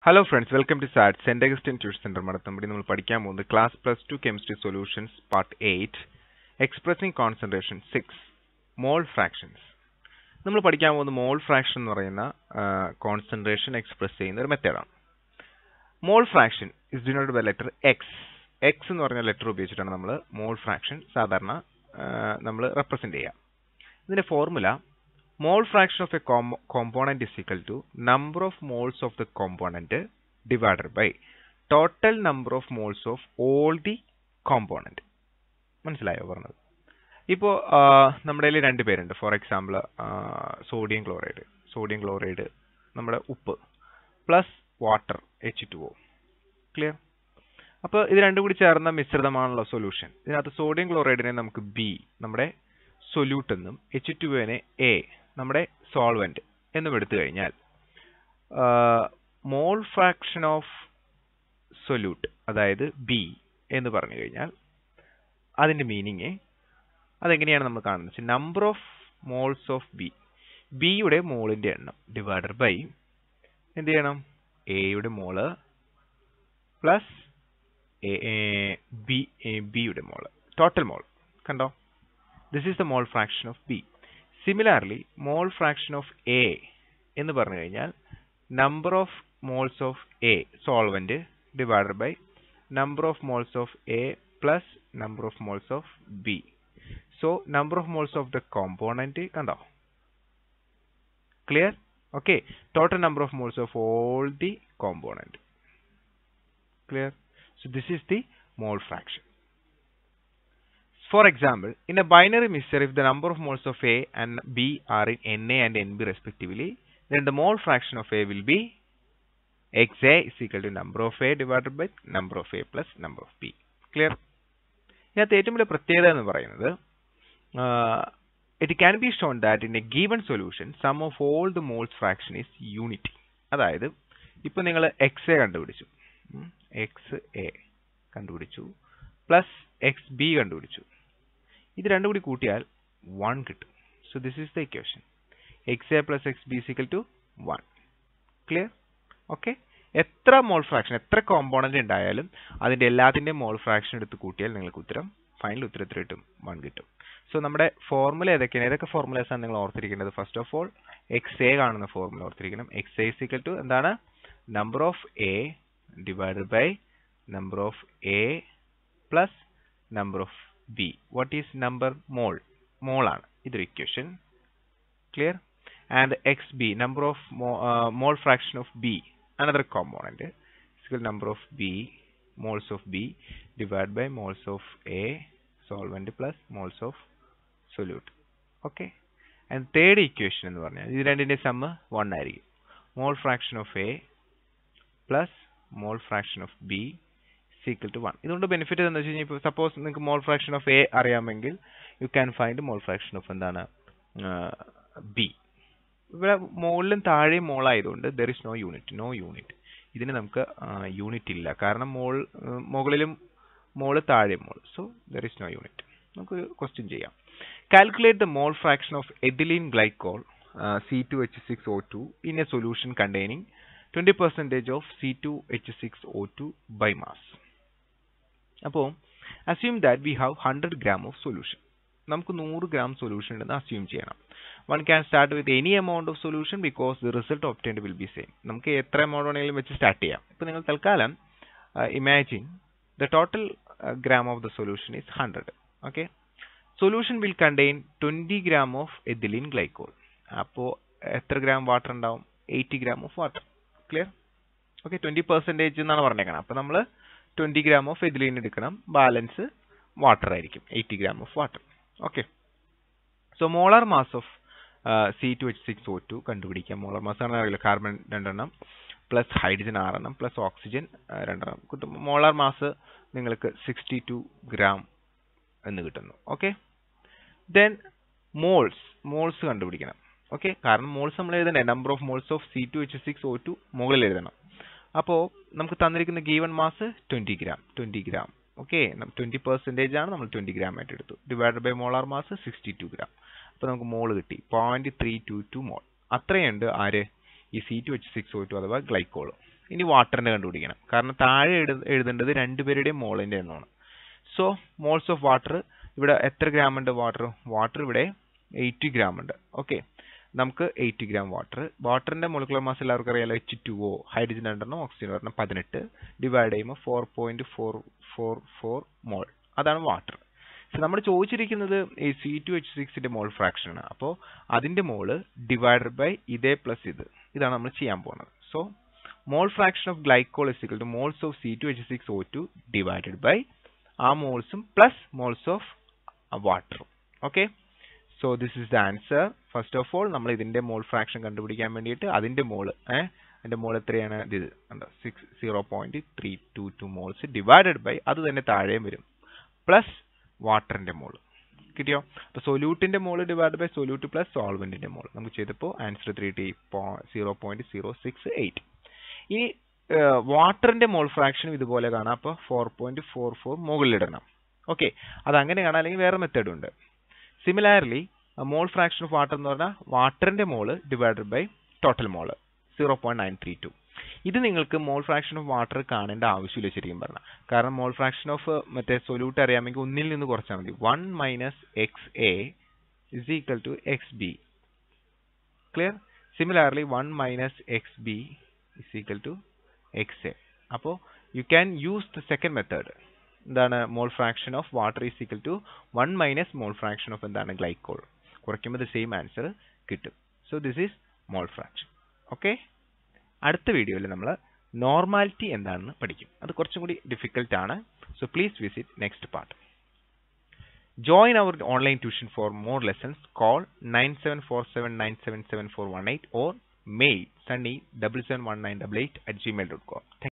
Hello friends welcome to സാറ്റ് Saint Augustine tuition centre Madathampady നമ്മൾ പഠിക്കാൻ പോകുന്നത് class plus two chemistry solutions part eight expressing concentration six mole fractions നമ്മൾ പഠിക്കാൻ പോകുന്ന മോൾ ഫ്രാക്ഷൻ എന്ന് പറയുന്ന കോൺസെൻട്രേഷൻ എക്സ്പ്രസ് ചെയ്യുന്ന ഒരു മെത്തേഡാണ് mole fraction is denoted by letter X X എന്ന് പറഞ്ഞ ലെറ്റർ ഉപയോഗിച്ചിട്ടാണ് നമ്മൾ മോൾ ഫ്രാക്ഷൻ സാധാരണ നമ്മൾ റെപ്രസെന്റ് ചെയ്യുക ഇതിന്റെ formula mole fraction of a com component is equal to number of moles of the component divided by total number of moles of all the component മനസ്സിലായോ പറഞ്ഞത് ഇപ്പോൾ നമ്മുടെ കയ്യിൽ രണ്ട് പേരുണ്ട് for example sodium chloride sodium chloride നമ്മുടെ ഉപ്പ് plus water H two O clear അപ്പോൾ ഇത് രണ്ടും കൂടി ചേർന്ന മിശ്രിതമാണല്ലോ സൊല്യൂഷൻ ഇതിനകത്ത് സോഡിയം ക്ലോറൈഡിനെ നമുക്ക് ബി നമ്മുടെ സൊല്യൂട്ട് എന്നും എച്ച് ടു ഒനെ എ നമ്മുടെ സോൾവെന്റ് എന്നും എടുത്തു കഴിഞ്ഞാൽ മോൾ ഫ്രാക്ഷൻ ഓഫ് സൊല്യൂട്ട് അതായത് ബി എന്ന് പറഞ്ഞു കഴിഞ്ഞാൽ അതിന്റെ മീനിങ് അതെങ്ങനെയാണ് നമ്മൾ കാണുന്നത് number of moles of B ബിയുടെ മോളിന്റെ എണ്ണം ഡിവൈഡഡ് ബൈ എന്ത് ചെയ്യണം എയുടെ മോള് പ്ലസ് ബി ബിയുടെ മോള് ടോട്ടൽ മോൾ കണ്ടോ this is the mole fraction of B similarly mole fraction of A എന്ന് പറഞ്ഞു കഴിഞ്ഞാൽ number of moles of A solvent divided by number of moles of A plus number of moles of B so number of moles of the component കണ്ടോ clear okay total number of moles of all the component clear so this is the mole fraction For example, in a binary mixture, if the number of moles of A and B are in Na and Nb respectively, then the mole fraction of A will be Xa is equal to number of A divided by number of A plus number of B. Clear? ഇതിനകത്ത് ഏറ്റവും വലിയ പ്രത്യേകത എന്ന് പറയുന്നത് it can be shown that in a given solution sum of all the moles fraction is unity അതായത് ഇപ്പൊ നിങ്ങൾ X A കണ്ടുപിടിച്ചു എക്സ് എ കണ്ടുപിടിച്ചു പ്ലസ് എക്സ് ബി കണ്ടുപിടിച്ചു ഇത് രണ്ടും കൂടി കൂട്ടിയാൽ വൺ കിട്ടും so this is the equation X A plus X B equal to one clear okay എത്ര മോൾ ഫ്രാക്ഷൻ എത്ര കോമ്പോണന്റ് ഉണ്ടായാലും അതിന്റെ എല്ലാത്തിന്റെയും മോൾ ഫ്രാക്ഷൻ എടുത്ത് കൂട്ടിയാൽ നിങ്ങൾക്ക് ഉത്തരം ഫൈനൽ ഉത്തരത്തിൽ കിട്ടും വൺ കിട്ടും സോ നമ്മുടെ ഫോർമുല ഏതൊക്കെയാണ് ഏതൊക്കെ ഫോർമുലേസ് ആണ് നിങ്ങൾ ഓർത്തിരിക്കേണ്ടത് first of all X A കാണുന്ന ഫോർമുല ഓർത്തിരിക്കണം എക്സ് എ സിക്കൽ ടു എന്താണ് number of A divided by number of A plus number of B what is number mole mole ആണ് ഇതൊരു equation clear and X B number of mole fraction of B another component number of B moles of B divide by moles of A solvent plus moles of solute okay and third equation എന്ന് പറഞ്ഞാൽ ഇത് രണ്ടിന്റെ sum one ആയിരിക്കും mole fraction of A plus mole fraction of B equal to one ഇതുകൊണ്ട് benefit എന്താ വെച്ച് കഴിഞ്ഞാൽ ഇപ്പോൾ സപ്പോസ് നിങ്ങൾക്ക് മോൾ ഫ്രാക്ഷൻ ഓഫ് എ അറിയാമെങ്കിൽ you can find mole fraction of എന്താണ് ബി ഇവിടെ മുകളിലും താഴെയും മോളായതുകൊണ്ട് there is no unit no unit ഇതിന് നമുക്ക് യൂണിറ്റ് ഇല്ല കാരണം മോൾ മുകളിലും മോള് താഴെ mole so there is no unit നമുക്ക് ക്വസ്റ്റ്യൻ ചെയ്യാം calculate the mole fraction of ethylene glycol C two H six O two in a solution containing twenty percentage of C two H six O two by mass അപ്പോൾ assume that we have hundred gram of solution നമുക്ക് നൂറ് gram solution ഉണ്ടെന്ന് assume ചെയ്യണം one can start with any amount of solution because the result obtained will be same നമുക്ക് എത്ര amount വേണമെങ്കിലും വെച്ച് start ചെയ്യാം ഇപ്പൊ നിങ്ങൾ തൽക്കാലം imagine the total gram of the solution is hundred okay solution will contain twenty gram of ethylene glycol അപ്പോൾ എത്ര ഗ്രാം വാട്ടർ ഉണ്ടാവും eighty gram of water clear okay twenty percentage എന്നാണ് പറഞ്ഞേക്കണം അപ്പൊ നമ്മൾ ട്വന്റി ഗ്രാം ഓഫ് എഥിലീൻ എടുക്കണം balance water ആയിരിക്കും eighty gram of water okay so molar mass of C two H six O two കണ്ടുപിടിക്കാം molar mass ആണ് അറിയില്ല carbon രണ്ടെണ്ണം പ്ലസ് ഹൈഡ്രജൻ ആറെണ്ണം പ്ലസ് ഓക്സിജൻ രണ്ടെണ്ണം കിട്ടും മോളാർ മാസ് നിങ്ങൾക്ക് സിക്സ്റ്റി ടു ഗ്രാം എന്ന് കിട്ടുന്നു ഓക്കെ ദെൻ മോൾസ് മോൾസ് കണ്ടുപിടിക്കണം ഓക്കെ കാരണം മോൾസ് നമ്മൾ എഴുതണ്ടേ number of moles of C two H six O two മുകളിൽ എഴുതണം അപ്പോൾ നമുക്ക് തന്നിരിക്കുന്ന given mass twenty gram twenty gram okay twenty percentage ആണ് നമ്മൾ ട്വന്റി ഗ്രാം ആയിട്ട് എടുത്തു divide by molar mass sixty two gram അപ്പോൾ നമുക്ക് മോൾ കിട്ടി പോയിന്റ് ത്രീ ടു ടു മോൾ അത്രയുണ്ട് ആര് ഈ C two H six O two അഥവാ ഗ്ലൈക്കോൾ ഇനി വാട്ടറിന്റെ കണ്ടുപിടിക്കണം കാരണം താഴെ എഴുത- എഴുതേണ്ടത് രണ്ടുപേരുടെയും മോളിന്റെ എണ്ണമാണ് സോ മോൾസ് ഓഫ് വാട്ടർ ഇവിടെ എത്ര ഗ്രാം ഉണ്ട് വാട്ടർ വാട്ടർ ഇവിടെ എയ്റ്റി ഗ്രാം ഉണ്ട് ഓക്കെ നമുക്ക് എയ്റ്റി ഗ്രാം വാട്ടർ വാട്ടറിന്റെ മോളിക്കുലർ മാസ് എല്ലാവർക്കും അറിയാലോ എച്ച് ടു ഒ ഹൈഡ്രജൻ രണ്ടെണ്ണം ഓക്സിജൻ ഒരെണ്ണം പതിനെട്ട് ഡിവൈഡ് ചെയ്യുമ്പോൾ four point four four four mole അതാണ് വാട്ടർ സോ നമ്മൾ ചോദിച്ചിരിക്കുന്നത് ഈ സി ടു എച്ച് സിക്സിന്റെ മോൾ ഫ്രാക്ഷൻ ആണ് അപ്പോൾ അതിന്റെ മോള് ഡിവൈഡഡ് ബൈ ഇതേ പ്ലസ് ഇത് ഇതാണ് നമ്മൾ ചെയ്യാൻ പോകുന്നത് so mole fraction of glycol is equal to moles of C two H six O two divided by ആ മോൾസും പ്ലസ് മോൾസ് ഓഫ് വാട്ടറും okay so this is the answer first of all നമ്മൾ ഇതിന്റെ മോൾ ഫ്രാക്ഷൻ കണ്ടുപിടിക്കാൻ വേണ്ടിയിട്ട് അതിന്റെ മോള് ഏഹ് അതിന്റെ മോൾ എത്രയാണ് ഇത് six zero point three two two moles divided by അത് തന്നെ താഴെയും വരും പ്ലസ് വാട്ടറിന്റെ മോള് കിട്ടിയോ അപ്പൊ സൊല്യൂട്ടിന്റെ mole divide by solute plus സോൾവെന്റിന്റെ മോള് നമുക്ക് ചെയ്തപ്പോൾ ആൻസർ ത്രീ ടി zero point zero six eight ഇനി വാട്ടറിന്റെ മോൾ ഫ്രാക്ഷനും ഇതുപോലെ കാണാം അപ്പോൾ ഫോർ പോയിന്റ് ഫോർ ഫോർ മുകളിലിടണം ഓക്കെ അത് അങ്ങനെ കാണാം അല്ലെങ്കിൽ വേറെ മെത്തേഡും ഉണ്ട് similarly mole fraction of water എന്ന് പറഞ്ഞാൽ വാട്ടറിന്റെ mole divided by total mole zero point nine three two ഇത് നിങ്ങൾക്ക് മോൾ ഫ്രാക്ഷൻ ഓഫ് വാട്ടർ കാണേണ്ട ആവശ്യമില്ല ശരിക്കും പറഞ്ഞാൽ കാരണം മോൾ ഫ്രാക്ഷൻ ഓഫ് മറ്റേ സൊല്യൂട്ട് അറിയാമെങ്കിൽ ഒന്നിൽ നിന്ന് കുറച്ചാൽ മതി one minus X A is equal to X B clear similarly one minus X B is equal to X A അപ്പോൾ you can use the second method എന്താണ് mole fraction of water is equal to one minus mole fraction of എന്താണ് glycol കുറയ്ക്കുമ്പോൾ the same answer കിട്ടും so this is mole fraction okay അടുത്ത വീഡിയോയിൽ നമ്മൾ normality എന്താണെന്ന് പഠിക്കും അത് കുറച്ചും കൂടി ഡിഫിക്കൽട്ട് ആണ് so please visit next part Join our online tuition for more lessons. Call 9747977418 or mail sunny 771988 at gmail.com.